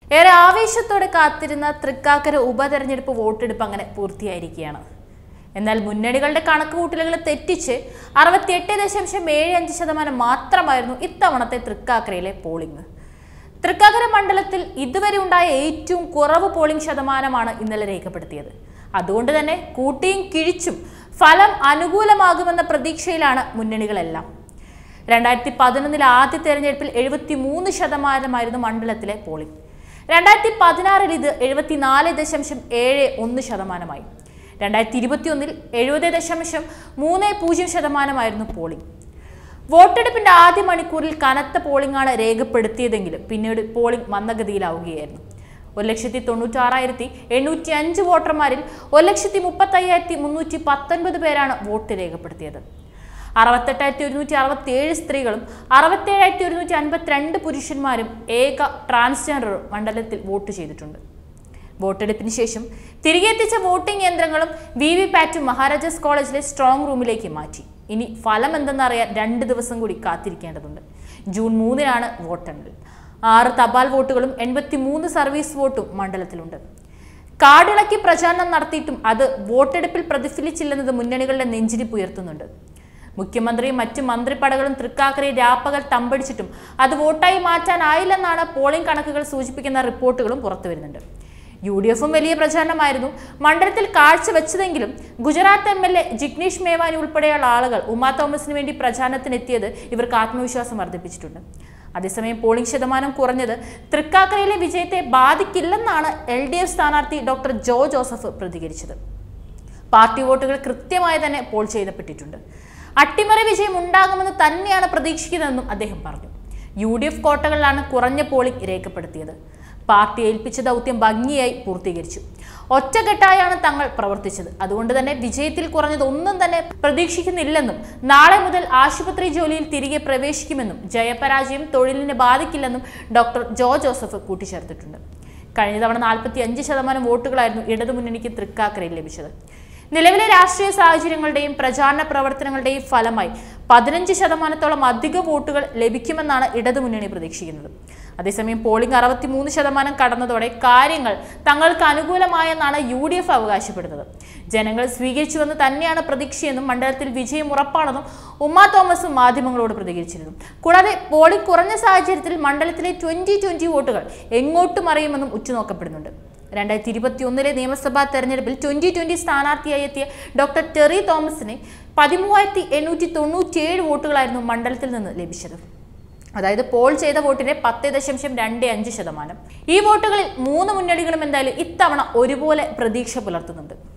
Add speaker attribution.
Speaker 1: ഏറെ ആവേശത്തോടെ കാത്തിരുന്ന തൃക്കാക്കര ഉപതെരഞ്ഞെടുപ്പ് വോട്ടെടുപ്പ് അങ്ങനെ പൂർത്തിയായിരിക്കുകയാണ് എന്നാൽ മുന്നണികളുടെ കണക്കുകൂട്ടലുകൾ തെറ്റിച്ച് അറുപത്തിയെട്ട് ദശാംശം ഏഴ് അഞ്ച് ശതമാനം മാത്രമായിരുന്നു ഇത്തവണത്തെ തൃക്കാക്കരയിലെ പോളിംഗ് തൃക്കാക്കര മണ്ഡലത്തിൽ ഇതുവരെ ഉണ്ടായ ഏറ്റവും കുറവ് പോളിംഗ് ശതമാനമാണ് ഇന്നലെ രേഖപ്പെടുത്തിയത് അതുകൊണ്ട് തന്നെ കൂട്ടിയും കിഴിച്ചും ഫലം അനുകൂലമാകുമെന്ന പ്രതീക്ഷയിലാണ് മുന്നണികളെല്ലാം രണ്ടായിരത്തി പതിനൊന്നിലെ ആദ്യ തെരഞ്ഞെടുപ്പിൽ എഴുപത്തി മൂന്ന് ശതമാനമായിരുന്നു മണ്ഡലത്തിലെ പോളിംഗ് രണ്ടായിരത്തി പതിനാറിൽ ഇത് എഴുപത്തിനാല് ദശാംശം ഏഴ് ഒന്ന് ശതമാനമായി രണ്ടായിരത്തി ഇരുപത്തിയൊന്നിൽ എഴുപത് ദശാംശം മൂന്ന് പൂജ്യം ശതമാനമായിരുന്നു പോളിംഗ് വോട്ടെടുപ്പിന്റെ ആദ്യ മണിക്കൂറിൽ കനത്ത പോളിംഗാണ് രേഖപ്പെടുത്തിയതെങ്കിലും പിന്നീട് പോളിംഗ് മന്ദഗതിയിലാവുകയായിരുന്നു ഒരു ലക്ഷത്തി തൊണ്ണൂറ്റാറായിരത്തി എണ്ണൂറ്റി അഞ്ച് വോട്ടർമാരിൽ ഒരു ലക്ഷത്തി മുപ്പത്തയ്യായിരത്തി മുന്നൂറ്റി പത്തൊൻപത് പേരാണ് വോട്ട് രേഖപ്പെടുത്തിയത് അറുപത്തെട്ടായിരത്തി ഒരുന്നൂറ്റി അറുപത്തി ഏഴ് സ്ത്രീകളും അറുപത്തേഴായിരത്തി ഒരുന്നൂറ്റി അൻപത്തിരണ്ട് പുരുഷന്മാരും ഏക ട്രാൻസ്ജെൻഡറും മണ്ഡലത്തിൽ വോട്ട് ചെയ്തിട്ടുണ്ട് വോട്ടെടുപ്പിന് ശേഷം തിരികെ എത്തിച്ച വോട്ടിംഗ് യന്ത്രങ്ങളും വി വി പാറ്റും മഹാരാജാസ് കോളേജിലെ സ്ട്രോങ് റൂമിലേക്ക് മാറ്റി ഇനി ഫലം എന്തെന്നറിയാൻ രണ്ട് ദിവസം കൂടി കാത്തിരിക്കേണ്ടതുണ്ട് ജൂൺ മൂന്നിനാണ് വോട്ടെണ്ണൽ ആറ് തപാൽ വോട്ടുകളും എൺപത്തി മൂന്ന് സർവീസ് വോട്ടും മണ്ഡലത്തിലുണ്ട് കാടിളക്കി പ്രചാരണം നടത്തിയിട്ടും അത് വോട്ടെടുപ്പിൽ പ്രതിഫലിച്ചില്ലെന്നത് മുന്നണികളുടെ നെഞ്ചിരിപ്പ് ഉയർത്തുന്നുണ്ട് മുഖ്യമന്ത്രിയും മറ്റ് മന്ത്രിപ്പടകളും തൃക്കാക്കരയെ രാപ്പകൽ തമ്പടിച്ചിട്ടും അത് വോട്ടായി മാറ്റാനായില്ലെന്നാണ് പോളിംഗ് കണക്കുകൾ സൂചിപ്പിക്കുന്ന റിപ്പോർട്ടുകളും പുറത്തുവരുന്നുണ്ട് യു ഡി എഫും വലിയ പ്രചാരണമായിരുന്നു മണ്ഡലത്തിൽ കാഴ്ചവെച്ചതെങ്കിലും Gujarat M L A Jignesh Mevani ഉൾപ്പെടെയുള്ള ആളുകൾ ഉമാ തോമസിന് വേണ്ടി പ്രചാരണത്തിനെത്തിയത് ഇവർക്ക് ആത്മവിശ്വാസം വർദ്ധിപ്പിച്ചിട്ടുണ്ട് അതേസമയം പോളിംഗ് ശതമാനം കുറഞ്ഞത് തൃക്കാക്കരയിലെ വിജയത്തെ ബാധിക്കില്ലെന്നാണ് എൽ ഡി എഫ് സ്ഥാനാർത്ഥി ഡോക്ടർ ജോ ജോസഫ് പ്രതികരിച്ചത് പാർട്ടി വോട്ടുകൾ കൃത്യമായി തന്നെ പോൾ ചെയ്യപ്പെട്ടിട്ടുണ്ട് അട്ടിമറി വിജയം ഉണ്ടാകുമെന്ന് തന്നെയാണ് പ്രതീക്ഷിക്കുന്നതെന്നും അദ്ദേഹം പറഞ്ഞു യു ഡി എഫ് കോട്ടകളിലാണ് കുറഞ്ഞ പോളിംഗ് രേഖപ്പെടുത്തിയത് പാർട്ടി ഏൽപ്പിച്ച ദൗത്യം ഭംഗിയായി പൂർത്തീകരിച്ചു ഒറ്റക്കെട്ടായാണ് തങ്ങൾ പ്രവർത്തിച്ചത് അതുകൊണ്ട് തന്നെ വിജയത്തിൽ കുറഞ്ഞത് ഒന്നും തന്നെ പ്രതീക്ഷിക്കുന്നില്ലെന്നും നാളെ മുതൽ ആശുപത്രി ജോലിയിൽ തിരികെ പ്രവേശിക്കുമെന്നും ജയപരാജയം തൊഴിലിനെ ബാധിക്കില്ലെന്നും ഡോക്ടർ ജോ ജോസഫ് കൂട്ടിച്ചേർത്തിട്ടുണ്ട് കഴിഞ്ഞ തവണ നാൽപ്പത്തി അഞ്ച് ശതമാനം വോട്ടുകളായിരുന്നു ഇടതുമുന്നണിക്ക് തൃക്കാക്കരയിൽ ലഭിച്ചത് നിലവിലെ രാഷ്ട്രീയ സാഹചര്യങ്ങളുടെയും പ്രചാരണ പ്രവർത്തനങ്ങളുടെയും ഫലമായി പതിനഞ്ച് ശതമാനത്തോളം അധിക വോട്ടുകൾ ലഭിക്കുമെന്നാണ് ഇടതുമുന്നണി പ്രതീക്ഷിക്കുന്നത് അതേസമയം പോളിംഗ് അറുപത്തിമൂന്ന് ശതമാനം കടന്നതോടെ കാര്യങ്ങൾ തങ്ങൾക്ക് അനുകൂലമായെന്നാണ് യു ഡി എഫ് അവകാശപ്പെടുന്നത് ജനങ്ങൾ സ്വീകരിച്ചുവെന്ന് തന്നെയാണ് പ്രതീക്ഷയെന്നും മണ്ഡലത്തിൽ വിജയം ഉറപ്പാണെന്നും ഉമ്മ തോമസും മാധ്യമങ്ങളോട് പ്രതികരിച്ചിരുന്നു കൂടാതെ പോളിംഗ് കുറഞ്ഞ സാഹചര്യത്തിൽ മണ്ഡലത്തിലെ ട്വന്റി ട്വന്റി വോട്ടുകൾ എങ്ങോട്ടും അറിയുമെന്നും ഉറ്റുനോക്കപ്പെടുന്നുണ്ട് രണ്ടായിരത്തി ഇരുപത്തി ഒന്നിലെ നിയമസഭാ തെരഞ്ഞെടുപ്പിൽ ട്വന്റി ട്വന്റി സ്ഥാനാർത്ഥിയായി എത്തിയ ഡോക്ടർ ടെറി തോമസിന് പതിമൂവായിരത്തി എണ്ണൂറ്റി തൊണ്ണൂറ്റിയേഴ് വോട്ടുകളായിരുന്നു മണ്ഡലത്തിൽ നിന്ന് ലഭിച്ചത് അതായത് പോൾ ചെയ്ത വോട്ടിന്റെ പത്ത് ദശാംശം രണ്ട് അഞ്ച് ശതമാനം ഈ വോട്ടുകളിൽ മൂന്ന് മുന്നണികളും എന്തായാലും ഇത്തവണ ഒരുപോലെ പ്രതീക്ഷ പുലർത്തുന്നുണ്ട്